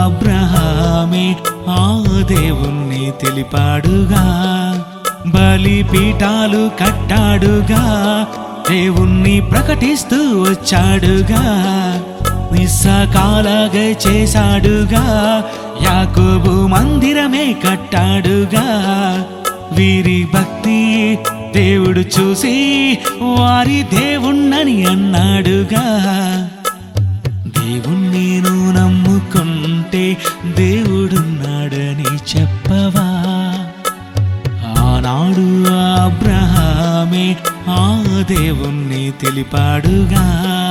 అబ్రహామే ఆ దేవుణ్ణి తెలిపాడుగా బలిపీఠాలు కట్టాడుగా దేవుణ్ణి ప్రకటిస్తూ వచ్చాడుగా నిస్సకాలగా చేశాడుగా యాకోబు మందిరమే కట్టాడుగా వీరి భక్తి దేవుడు చూసి వారి దేవుణ్ణని అన్నాడుగా దేవుణ్ణి నువ్వు నమ్ముకుంటే దేవుడున్నాడని చెప్పవా ఆనాడు అబ్రహామే ఆ దేవుణ్ణి తెలిపాడుగా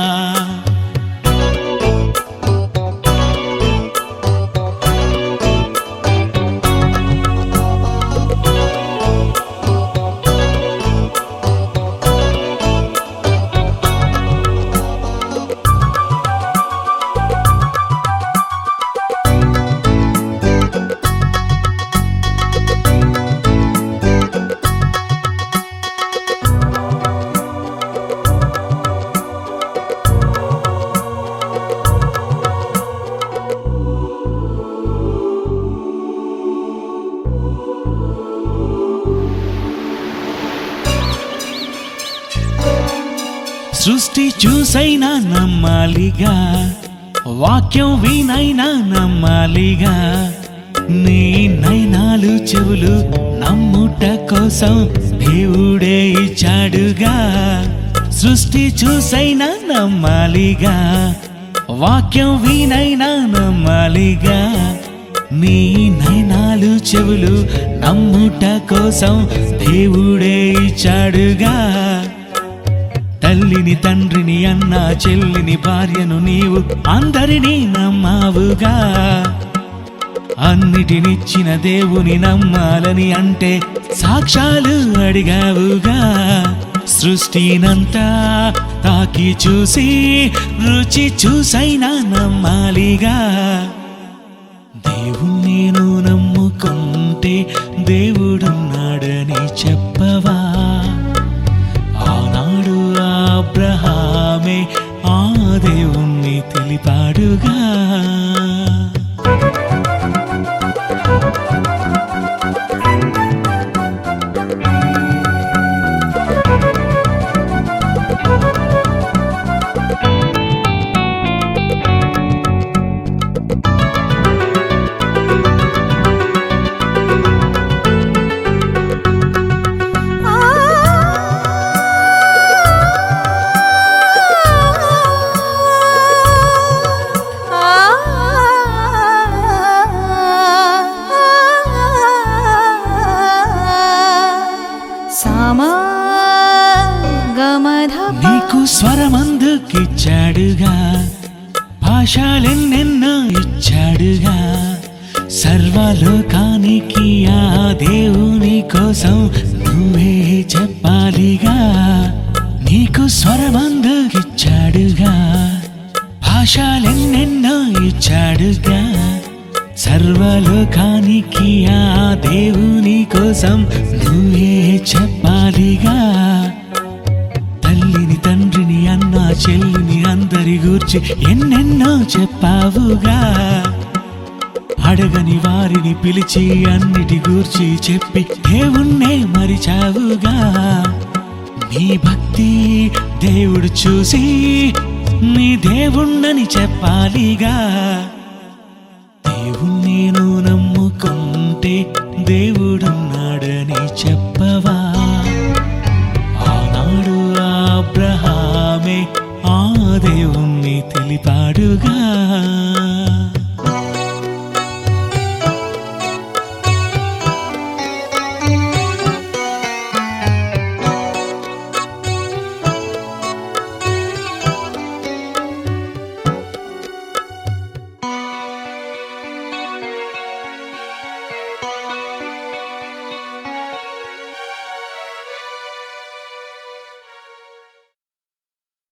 సృష్టి చూసైనా నమ్మాలిగా వాక్యం వినైనా నమ్మాలిగా నీ నైనాలు చెవులు నమ్ముట కోసం దేవుడే ఇచ్చాడుగా సృష్టి చూసైనా నమ్మాలిగా వాక్యం వినైనా నమ్మాలిగా నీ నైనాలు చెవులు నమ్ముట కోసం దేవుడే ఇచ్చాడుగా తల్లిని తండ్రిని అన్న చెల్లిని భార్యను నీవు అందరినీ నమ్మావుగా అన్నిటినిచ్చిన దేవుని నమ్మాలని అంటే సాక్ష్యాలు అడిగావుగా సృష్టినంతా తాకి చూసి రుచి చూసైనా నమ్మాలిగా దేవుణ్ణి నువ్వు నమ్ముకుంటే దేవుడున్నాడని చెప్పవా ఆనాడు అబ్రహామే ఆ దేవుణ్ణి తెలిపాడుగా నీకు స్వరమందుకిచ్చాడుగా భాషలెన్నెన్నో ఇచ్చాడుగా సర్వలోకానికి ఆ దేవుని కోసం నువ్వే చెప్పాలిగా నీకు స్వరమందుకిచ్చాడుగా భాషలెన్నెన్నో ఇచ్చాడుగా సర్వలోకానికి ఆ దేవుని కోసం నువ్వే చెప్పాలిగా తల్లిని తండ్రిని అన్న చెల్లిని అందరి గూర్చి ఎన్నెన్నో చెప్పావుగా అడగని వారిని పిలిచి అన్నిటి గూర్చి చెప్పి దేవుణ్ణే మరిచావుగా నీ భక్తి దేవుడు చూసి నీ దేవుణ్ణని చెప్పాలిగా దేవుణ్ణి నువ్వు నమ్ముకుంటే దేవుడున్నాడని చెప్పవా ఆనాడు అబ్రహామే ఆ దేవుణ్ణి తెలిపాడుగా